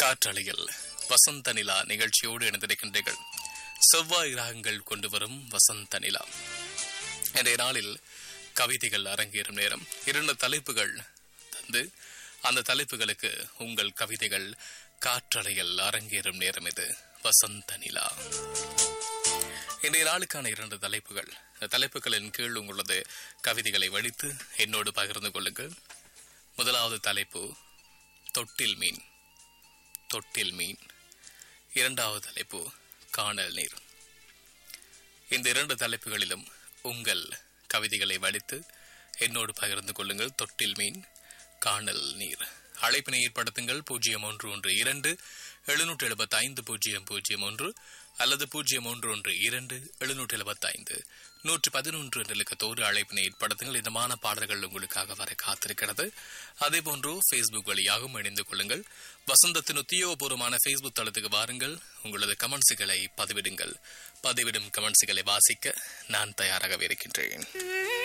காற்றலையில் வசந்த நிலா நிகழ்ச்சியோடு இணைந்திருக்கின்றீர்கள் செவ்வாய் ராகங்கள் கொண்டு வரும் வசந்த நிலா இன்றைய நாளில் கவிதைகள் அரங்கேறும் நேரம் இரண்டு தலைப்புகள் தந்து அந்த தலைப்புகளுக்கு உங்கள் கவிதைகள் காற்றலையில் அரங்கேறும் நேரம் இது வசந்த நிலா இன்றைய நாளுக்கான இரண்டு தலைப்புகள் இந்த தலைப்புகளின் கீழ் உங்களது கவிதைகளை வடித்து என்னோடு பகிர்ந்து கொள்ளுங்கள் முதலாவது தலைப்பு தொட்டில் மீன் தொட்டில் மீன் இரண்டாவது தலைப்பு காணல் நீர் இந்த இரண்டு தலைப்புகளிலும் உங்கள் கவிதைகளை வடித்து என்னோடு பகிர்ந்து கொள்ளுங்கள் தொட்டில் மீன் காணல் நீர் அழைப்பினை ஏற்படுத்துங்கள் பூஜ்ஜியம் ஒன்று ஒன்று இரண்டு எழுநூற்று எழுபத்தி ஐந்து பூஜ்ஜியம் பூஜ்ஜியம் ஒன்று அல்லது பூஜ்ஜியம் ஒன்று ஒன்று இரண்டு எழுநூற்று எழுபத்தி ஐந்து நூற்று பதினொன்று நிலக்கத்தோடு அழைப்பினை ஏற்படுத்துங்கள் இதமான பாடல்கள் உங்களுக்காக வர காத்திருக்கிறது அதே போன்று ஃபேஸ்புக் வழியாகவும் இணைந்து கொள்ளுங்கள் வசந்தத்தின் உத்தியோகபூர்வமான ஃபேஸ்புக் தளத்துக்கு வாருங்கள் உங்களது கமெண்ட்ஸுகளை பதிவிடுங்கள் பதிவிடும் கமெண்ட்ஸுகளை வாசிக்க நான் தயாராகவே இருக்கின்றேன்